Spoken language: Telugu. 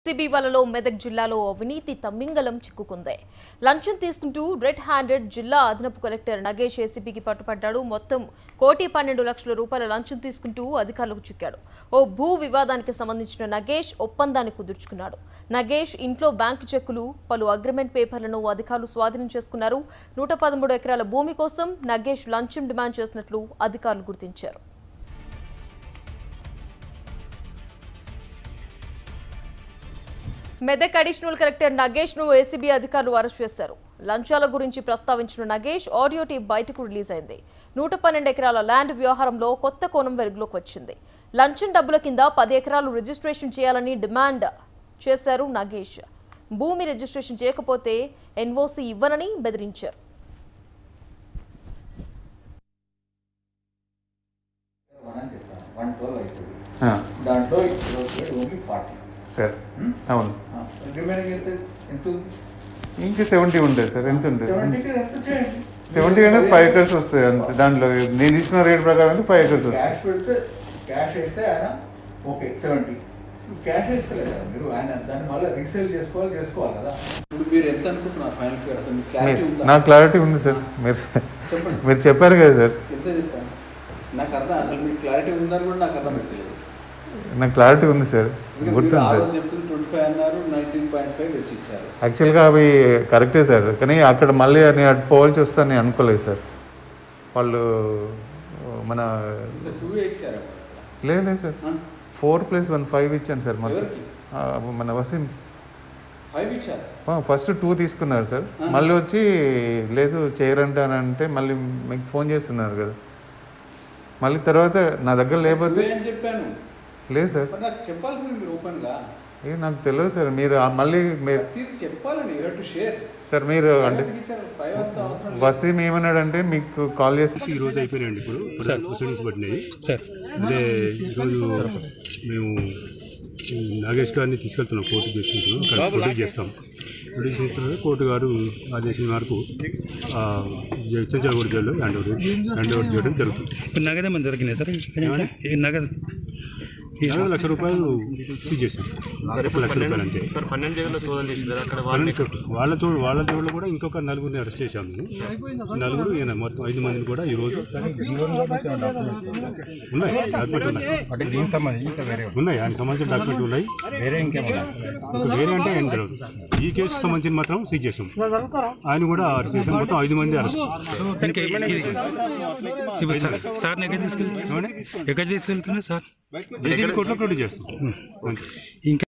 సిబి వలలో మెదక్ జిల్లాలో అవినీతి తమ్మింగలం చిక్కుకుంది లంచం తీసుకుంటూ రెడ్ హ్యాండెడ్ జిల్లా అదనపు కలెక్టర్ నగేష్ ఏసీబీకి పట్టుపడ్డాడు మొత్తం కోటి పన్నెండు లక్షల రూపాయల లంచం తీసుకుంటూ అధికారులకు చిక్కాడు ఓ భూ వివాదానికి సంబంధించిన నగేష్ ఒప్పందాన్ని కుదుర్చుకున్నాడు నగేష్ ఇంట్లో బ్యాంకు చెక్కులు పలు అగ్రిమెంట్ పేపర్లను అధికారులు స్వాధీనం చేసుకున్నారు నూట పదమూడు ఎకరాల భూమి కోసం నగేష్ లంచం డిమాండ్ చేసినట్లు అధికారులు గుర్తించారు మెదక్ అడిషనల్ కలెక్టర్ నగేష్ ను ఏసీబీ అధికారులు అరెస్ట్ చేశారు లంచాల గురించి ప్రస్తావించిన నగేష్ ఆడియో టేప్ బయటకు రిలీజ్ అయింది నూట పన్నెండు ఎకరాల ల్యాండ్ వ్యవహారంలో కొత్త కోణం వెలుగులోకి వచ్చింది లంచం డబ్బుల కింద పది ఎకరాలు రిజిస్ట్రేషన్ చేయాలని డిమాండ్ చేశారు నగేష్ భూమి రిజిస్ట్రేషన్ చేయకపోతే ఎన్ఓసీ ఇవ్వనని బెదిరించారు వన్ అని చెప్పాను వన్ ట్వెల్వ్ అవుతుంది ఆ, దాంట్లో ఇప్పుడు ఓన్లీ ఫార్టీ సార్ అవును రిమైనింగ్ ఎంత ఎంత ఉంది ఇంకా సెవెంటీ ఉంటుంది సార్ ఎంత ఉంటుంది సెవెంటీకి ఎంత చేయండి సెవెంటీ అంటే ఫైవ్ ఎకర్స్ వస్తాయి అంతే దాంట్లో నేను ఇచ్చిన రేట్ ప్రకారం అయితే ఫైవ్ ఎకర్స్ వస్తాయి క్యాష్ పెడితే క్యాష్ అయితే ఆయన ఓకే సెవెంటీ క్యాష్ వేసుకోలేదు కదా మీరు ఆయన దాన్ని మళ్ళీ రీసేల్ చేసుకోవాలి చేసుకోవాలి కదా ఇప్పుడు మీరు ఎంత అనుకుంటున్నారు ఫైనల్ ఫిగర్ అసలు మీకు క్లారిటీ మీ- ఉందా నాకు క్లారిటీ ఉంది సార్ మీరు చెప్పండి మీరు చెప్పారు కదా సార్ ఎంత చెప్పాను నాకు అర్థం అసలు మీకు క్లారిటీ ఉందని కూడా నాకు అర్థం అవుతలేదు నాకు క్లారిటీ ఉంది సార్ మీరు గుర్తుంది ఆ సార్ రోజు చెప్పింది ట్వంటీ ఫైవ్ అన్నారు నైన్టీన్ పాయింట్ ఫైవ్ వచ్చి ఇచ్చారు యాక్చువల్గా అవి కరెక్టే సార్ కానీ అక్కడ మళ్ళీ నేను అటు పోవాల్సి వస్తాను నేను అనుకోలేదు సార్ వాళ్ళు మన ఇంకా టూ ఇచ్చారు లేదు లేదు sir four plus one five ఇచ్చాను సార్ మొత్తం ఎవరికి ఆ, మన వసీం ఫైవ్ ఇచ్చారు ఫస్ట్ టూ తీసుకున్నారు సార్ మళ్ళీ వచ్చి లేదు చేయరంట అని అంటే మళ్ళీ మీకు ఫోన్ చేస్తున్నారు కదా మళ్ళీ తర్వాత నా దగ్గర లేకపోతే నువ్వే అని చెప్పాను లేదు సార్ మరి నాకు చెప్పాల్సింది మీరు ఓపెన్ గా ఏ నాకు తెలియదు సార్ మీరు ఆ మళ్ళీ మీరు తీసి చెప్పాలని యూ టు షేర్ సార్ మీరు అంటే ఫైవ్ అంత అవసరం లేదు. వసీం ఏమన్నాడంటే మీకు కాల్ చేసి ఈ రోజు అయిపోయినాయండి ఇప్పుడు ప్రొసీడింగ్స్ పట్టినాయి సార్ అదే ఈరోజు మేము ఈ నాగేష్ గారిని తీసుకెళ్తున్నాం కోర్టు తీసుకుంటున్నాం అక్కడ ప్రొడ్యూస్ చేస్తాం ప్రొడ్యూస్ చేసిన తర్వాత కోర్టు గారు ఆదేశం మేరకు చెంచలగూడ జైల్లో హ్యాండ్ ఓవర్ హ్యాండ్ ఓవర్ చేయడం జరుగుతుంది ఇప్పుడు నగదు ఏమైనా దొరికినాయి సార్ ఈ నగదు ఇరవై లక్ష రూపాయలు సీజ్ చేశాం ఒక లక్ష రూపాయలు అంతే సార్ పన్నెండు జగన్లో సోదాలు చేసి కదా అక్కడ వాళ్ళని చోటు వాళ్ళ చోటు వాళ్ళ చోట్ల కూడా ఇంకొక నలుగురిని అరెస్ట్ చేశాము నలుగురు ఈయన మొత్తం ఐదు మందిని కూడా ఈరోజు ఉన్నాయి డాక్యుమెంట్ ఉన్నాయి అంటే దీనికి సంబంధించి ఇంకా వేరే ఉన్నాయి ఆయన సంబంధించిన డాక్యుమెంట్ ఉన్నాయి వేరే ఇంకేమన్నా ఇంకా వేరే అంటే ఆయన తెలియదు ఈ కేసుకు సంబంధించిన మాత్రం సీజ్ చేసాం ఆయన కూడా అరెస్ట్ చేసాం మొత్తం ఐదు మంది అరెస్ట్ ఇంకా ఇది- ఇప్పుడు సార్ సార్ ఎక్కడ తీసుకెళ్తున్నారు ఎక్కడ తీసుకెళ్తున్నారు సార్ జేసీబీ కోర్టులో ప్రొడ్యూస్ చేస్తాం అంతే ఇంకా